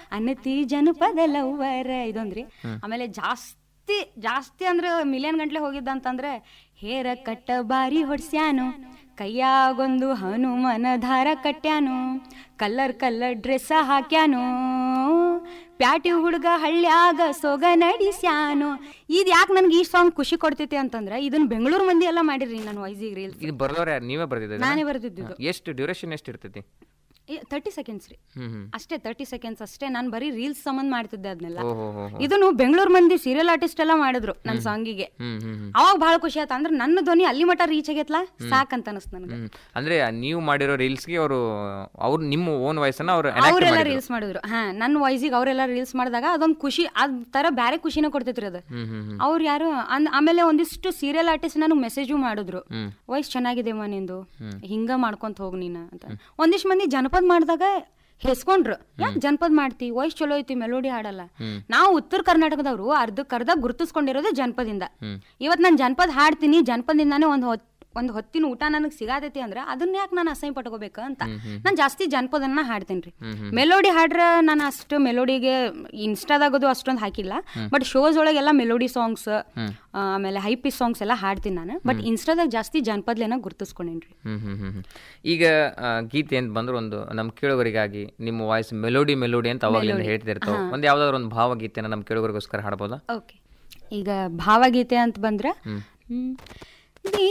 ಅನತಿ ಜನಪದ ಲವ್ವರ ಇದೊಂದ್ರಿ ಆಮೇಲೆ ಜಾಸ್ತಿ ಜಾಸ್ತಿ ಅಂದ್ರೆ ಮಿಲಿಯನ್ ಗಂಟ್ಲೆ ಹೋಗಿದ್ದ ಅಂತಂದ್ರೆ ಹೇರ ಕಟ್ಟ ಬಾರಿ ಹೊಡ್ಸ್ಯಾನು ಕೈಯಾಗೊಂದು ಹನುಮನ ದಾರ ಕಟ್ಯಾನು ಕಲ್ಲರ್ ಕಲ್ಲರ್ ಡ್ರೆಸ್ ಹಾಕ್ಯಾನು ಪ್ಯಾಟಿ ಹುಡುಗ ಹಳ್ಳ್ಯಾಗ ಸೊಗ ನಡಿಸ್ಯಾನು ಇದು ಯಾಕೆ ನನಗೆ ಈ ಸಾಂಗ್ ಖುಷಿ ಕೊಡ್ತೈತಿ ಅಂತಂದ್ರೆ ಇದನ್ನ ಬೆಂಗಳೂರು ಮಂದಿ ಎಲ್ಲ ಮಾಡಿರಿ ನನ್ನ ವಾಯ್ಸಿಗೆ ರೀಲ್ಸ್ ಇದು ಬರ್ದವ್ರು ಯಾರು ನೀವೇ ಬರ್ದಿದ್ದೀರಾ ನಾನೇ ಬರ್ದಿದ್ದು ಎಷ್ಟು ಡ್ಯೂರೇಷನ್ ಎಷ್ಟು ಇರ್ತೈತಿ ತರ್ಟಿ ಸೆಕೆಂಡ್ಸ್ ರೀ ಹ್ಮ್ ಹ್ಮ್ ಅಷ್ಟೇ ತರ್ಟಿ ಸೆಕೆಂಡ್ಸ್ ಅಷ್ಟೇ ನಾನು ಬರೀ ರೀಲ್ಸ್ ಸಂಬಂಧ ಮಾಡ್ತಿದ್ದೆ ಅದನ್ನೆಲ್ಲ ಓಹೋ ಹೋ ಹೋ ಇದನ್ನು ಬೆಂಗಳೂರು ಮಂದಿ ಸೀರಿಯಲ್ ಆರ್ಟಿಸ್ಟ್ ಎಲ್ಲ ಮಾಡಿದ್ರು ನನ್ನ ಸಾಂಗಿಗೆ ಹ್ಮ್ ಹ್ಮ್ ಹ್ಮ್ ಅವಾಗ ಬಹಳ ಖುಷಿ ಆಯ್ತು ಅಂದ್ರೆ ನನ್ನ ಧ್ವನಿ ಅಲ್ಲಿ ಮಟ ರೀಚ್ ಆಗೈತ್ಲಾ ಸಾಕಂತ ಅನಿಸ್ತು ನನಗೆ ಹ್ಮ್ ಅಂದ್ರೆ ನೀವು ಮಾಡಿರೋ ರೀಲ್ಸ್ಗೆ ಅವರು ಅವ್ರು ನಿಮ್ಮ ಓನ್ ವಾಯ್ಸನ್ನ ಅವ್ರು enact ಅವರೆಲ್ಲ ಮಾಡಿದ್ರು. ರೀಲ್ಸ್ ಮಾಡಿದ್ರು ಹಾ ನನ್ನ ವಾಯ್ಸಿಗೆ ಅವರೆಲ್ಲ ರೀಲ್ಸ್ ಮಾಡಿದಾಗ ಅದೊಂದು ಖುಷಿ ಅದ್ ತರ ಬ್ಯಾರೆ ಖುಷಿನ ಕೊಡ್ತೈತ್ರಿ ಅದು ಹ್ಮ್ ಹ್ಮ್ ಹ್ಮ್ ಅವ್ರು ಯಾರು ಅನ್- ಆಮೇಲೆ ಒಂದಿಷ್ಟು ಸೀರಿಯಲ್ ಆರ್ಟಿಸ್ಟ್ ನನಗೆ ಮೆಸೇಜು ಮಾಡಿದ್ರು ಹ್ಮ್. ವಾಯ್ಸ್ ಚೆನ್ನಾಗಿದೆಮ್ಮ ನಿಂದು ಹಿಂಗ ಮಾಡ್ಕೊಂತ ಹೋಗ್ ನೀನ ಅಂತ ಒಂದಿಷ್ಟು ಮಂದಿ ಜನಪದ ಮಾಡಿದಾಗ ಹೆಸ್ಕೊಂಡ್ರು ಯಾಕೆ ಜನಪದ ಮಾಡ್ತಿ ವಾಯ್ಸ್ ಚಲೋ ಐತಿ ಮೆಲೋಡಿ ಹಾಡಲ್ಲ ನಾವು ಉತ್ತರ ಕರ್ನಾಟಕದವರು ಅರ್ಧಕ್ಕರ್ಧ ಗುರುತಿಸ್ಕೊಂಡಿರೋದೇ ಜನಪದಿಂದ ಇವತ್ತು ನಾನು ಜನಪದ ಹಾಡ್ತೀನಿ ಜನಪದಿಂದಾನೇ ಒಂದು ಹೊತ್ ಒಂದು ಹೊತ್ತಿನ ಊಟ ನನಗೆ ಸಿಗಾತೈತಿ ಅಂದ್ರೆ ಅದನ್ನ ಯಾಕೆ ನಾನು ಅಸಹ್ಯ ಪಟ್ಕೋಬೇಕು ಅಂತ ನಾನು ಜಾಸ್ತಿ ಜನಪದನ್ನ ಹಾಡ್ತೀನಿ ರೀ ಮೆಲೋಡಿ ಹಾಡ್ರ ನಾನು ಅಷ್ಟು ಮೆಲೋಡಿಗೆ ಇನ್ಸ್ಟಾದಾಗದು ಅಷ್ಟೊಂದು ಹಾಕಿಲ್ಲ ಬಟ್ ಶೋಸ್ ಒಳಗೆಲ್ಲ ಮೆಲೋಡಿ ಸಾಂಗ್ಸ್ ಆಮೇಲೆ ಹೈಪಿ ಸಾಂಗ್ಸ್ ಎಲ್ಲ ಹಾಡ್ತೀನಿ ನಾನು ಬಟ್ ಇನ್ಸ್ಟಾದಾಗ ಜಾಸ್ತಿ ಜನಪದ್ಲೇನ ಗುರುತಿಸ್ಕೊಂಡೇನ್ರಿ ಹ್ಮ್ ಹ್ಮ್ ಹ್ಮ್ ಹ್ಮ್. ಈಗ ಆ, ಗೀತೆ ಅಂತ ಬಂದ್ರೆ ಒಂದು ನಮ್ಮ ಕೇಳುಗರಿಗಾಗಿ ನಿಮ್ಮ ವಾಯ್ಸ್ ಮೆಲೋಡಿ ಮೆಲೋಡಿ ಅಂತ ಅವಾಗಲಿಂದ ಹೇಳ್ತಿರ್ತಾವೆ ಒಂದು ಯಾವ್ದಾದ್ರು ಒಂದು ಭಾವಗೀತೆನ ನಮ್ಮ ಕೇಳುಗರಿಗೋಸ್ಕರ ಹಾಡ್ಬೋದಾ ಓಕೆ ಈಗ ಭಾವಗೀತೆ ಅಂತ ಬಂದ್ರೆ ಹ್ಮ್.